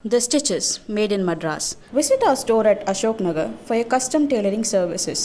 The Stitches, made in Madras. Visit our store at Ashok Nagar for your custom tailoring services.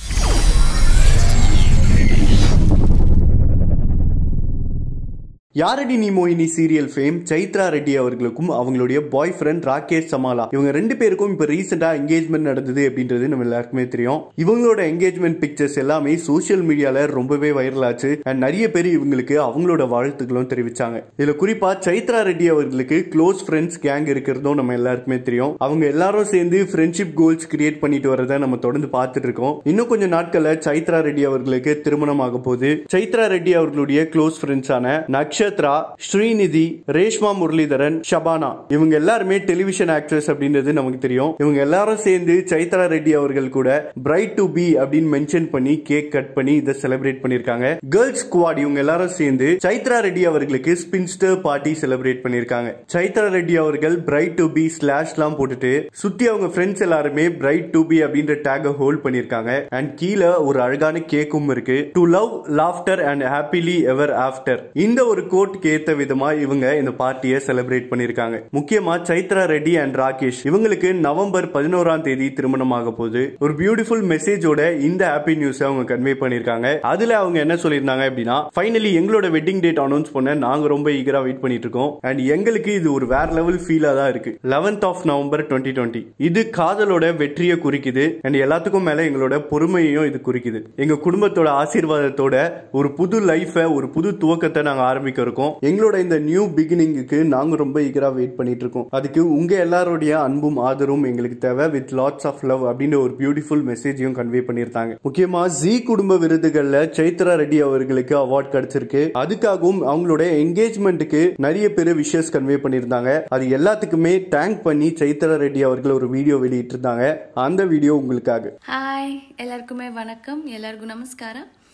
யாரடி நீ மோகினி serial fame Chaitra Reddy அவர்களுக்கும் அவங்களுடைய பாய் friend Rakesh சமாலா இவங்க ரெண்டு பேருக்கும் இப்போ ரீசெண்டாக என்கேஜ்மெண்ட் நடந்தது அப்படின்றது நம்ம எல்லாருக்குமே தெரியும் இவங்களோட என்கேஜ்மெண்ட் பிக்சர்ஸ் எல்லாமே சோஷியல் மீடியால ரொம்பவே வைரல் ஆச்சு அண்ட் நிறைய பேர் இவங்களுக்கு அவங்களோட வாழ்த்துக்களும் தெரிவிச்சாங்க இதுல குறிப்பா சைத்ரா ரெட்டி அவர்களுக்கு க்ளோஸ் ஃப்ரெண்ட்ஸ் கேங் இருக்கிறதும் நம்ம எல்லாருக்குமே தெரியும் அவங்க எல்லாரும் சேர்ந்து ஃப்ரெண்ட்ஷிப் கோல்ஸ் கிரியேட் பண்ணிட்டு வரதை நம்ம தொடர்ந்து பார்த்துட்டு இருக்கோம் இன்னும் கொஞ்சம் நாட்கள்ல சைத்ரா ரெட்டி அவர்களுக்கு திருமணம் ஆக போகுது சைத்ரா ரெட்டி அவர்களுடைய க்ளோஸ் ஃப்ரெண்ட்ஸான நக்ஷத்ரா ஸ்ரீநிதி ரேஷ்மா முரளிதரன் ஷபானா இவங்க எல்லாருமே டெலிவிஷன் ஆக்ட்ரஸ் அப்படின்றது நமக்கு தெரியும் இவங்க எல்லாரும் சேர்ந்து சைத்ரா ரெட்டி அவர்கள் கூட பிரைட் டு பி அப்படின்னு மென்ஷன் பண்ணி கேக் கட் பண்ணி இதை செலிப்ரேட் பண்ணிருக்காங்க கேர்ள்ஸ் ஸ்குவாட் இவங்க எல்லாரும் சேர்ந்து சைத்ரா ரெட்டி அவர்களுக்கு ஸ்பின்ஸ்டர் பார்ட்டி செலிப்ரேட் பண்ணிருக்காங்க சைத்ரா ரெட்டி அவர்கள் பிரைட் டு பி ஸ்லாஷ் எல்லாம் போட்டுட்டு சுத்தி அவங்க ஃப்ரெண்ட்ஸ் எல்லாருமே பிரைட் டு பி அப்படின்ற டேக ஹோல்ட் பண்ணிருக்காங்க அண்ட் கீழே ஒரு அழகான கேக்கும் இருக்கு to love laughter and happily ever after இந்த ஒரு கோட்க்கு ஏத்த விதமா இவங்க இந்த பார்ட்டியை செலிப்ரேட் பண்ணிருக்காங்க முக்கியமா சைத்ரா ரெட்டி அண்ட் ராகேஷ் இவங்களுக்கு நவம்பர் பதினோராம் தேதி திருமணம் ஆக போகுது ஒரு பியூட்டிஃபுல் மெசேஜோட இந்த ஹாப்பி நியூஸ் அவங்க கன்வே பண்ணிருக்காங்க அதுல அவங்க என்ன சொல்லியிருந்தாங்க அப்படின்னா ஃபைனலி எங்களோட வெட்டிங் டேட் அனௌன்ஸ் பண்ண நாங்க ரொம்ப ஈகரா வெயிட் பண்ணிட்டு இருக்கோம் அண்ட் எங்களுக்கு இது ஒரு வேற லெவல் ஃபீலா தான் இருக்கு eleventh of November twenty twenty இது காதலோட வெற்றியை குறிக்குது அண்ட் எல்லாத்துக்கும் மேல எங்களோட பொறுமையையும் இது குறிக்குது எங்க குடும்பத்தோட ஆசீர்வாதத்தோட ஒரு புது லைஃபை ஒரு புது துவக்கத்தை நாங்க ஆரம்பிக்க இருக்கோம் எங்களோட இந்த நியூ பிகினிங்குக்கு நாங்க ரொம்ப ஈகரா வெயிட் பண்ணிட்டு இருக்கோம் அதுக்கு உங்க எல்லாருடைய அன்பும் ஆதரவும் எங்களுக்கு தேவை வித் லாட்ஸ் ஆஃப் லவ் அப்படின்ற ஒரு பியூட்டிஃபுல் மெசேஜையும் கன்வே பண்ணியிருந்தாங்க முக்கியமா ஜி குடும்ப விருதுகள்ல சைத்ரா ரெட்டி அவர்களுக்கு அவார்ட் கிடைச்சிருக்கு அதுக்காகவும் அவங்களோட என்கேஜ்மெண்ட்டுக்கு நிறைய பேர் விஷஸ் கன்வே பண்ணியிருந்தாங்க அது எல்லாத்துக்குமே தேங்க் பண்ணி சைத்ரா ரெட்டி அவர்கள் ஒரு வீடியோ வெளியிட்டு இருந்தாங்க அந்த வீடியோ உங்களுக்காக ಹಾಯ್ ಎಲ್ಲರಿಗೂ ವಣಕಂ ಎಲ್ಲರಿಗೂ ನಮಸ್ಕಾರ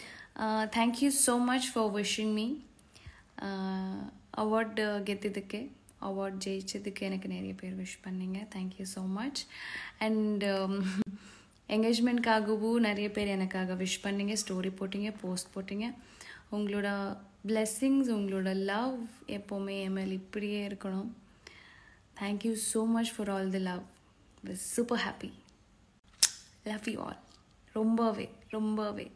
thank you so much for wishing me award கெத்தியதுக்கு அவார்ட் ஜெயிச்சதுக்கு எனக்கு நிறைய பேர் விஷ் பண்ணீங்க தேங்க்யூ ஸோ மச் அண்ட் என்கேஜ்மெண்ட்காகவும் நிறைய பேர் எனக்காக விஷ் பண்ணீங்க ஸ்டோரி போட்டிங்க போஸ்ட் போட்டிங்க உங்களோட பிளெஸ்ஸிங்ஸ் உங்களோட லவ் எப்போவுமே என் மேல் இப்படியே இருக்கணும் thank you so much for all the love super happy love you all ரொம்பவே ரொம்பவே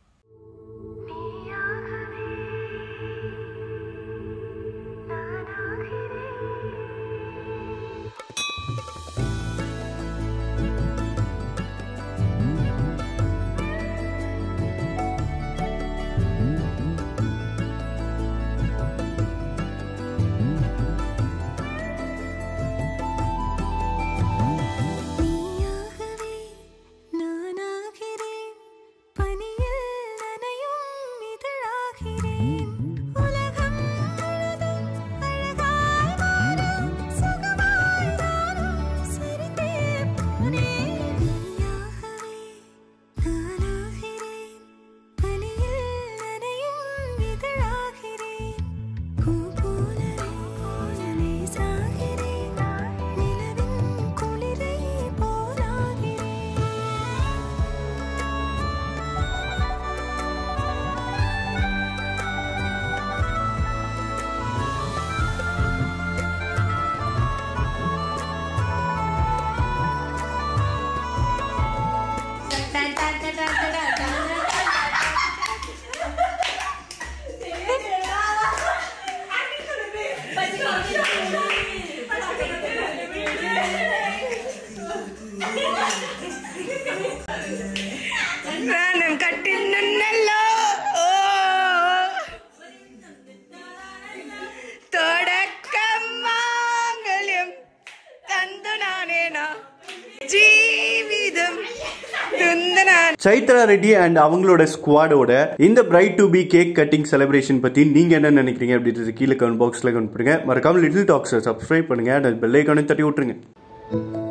நீயாகவே நானாகிறேன் பனியில் நனையும் இதழாகிறேன் உலகம் முழுதும் அழகாய் மாறும் சுகமாய் நானும் சரிந்தே போனேன் நீயாகவே நானாகிறேன் பனியில் நனையும் இதழாகிறேன் பூ போலவே போலவே சாகிறேன் நிலவின் குளிரை போலாகிறேன் ప్రాణం కట్టి నన్నెల్లో ఓ తొడక్క మాంగళ్యం తందు నానేనా జీవితం తుందనా சைத்ரா ரெட்டி அண்ட் அவங்களோட ஸ்குவாடோட இந்த bride to be cake cutting celebration பத்தி நீங்க என்ன நினைக்கிறீங்க அப்படின்றது கீழே கமெண்ட் பாக்ஸ்ல கமெண்ட் பண்ணுங்க மறக்காம லிட்டில் டாக்ஸை சப்ஸ்கிரைப் பண்ணுங்க அண்ட் பெல் ஐக்கானே தட்டி விட்டுருங்க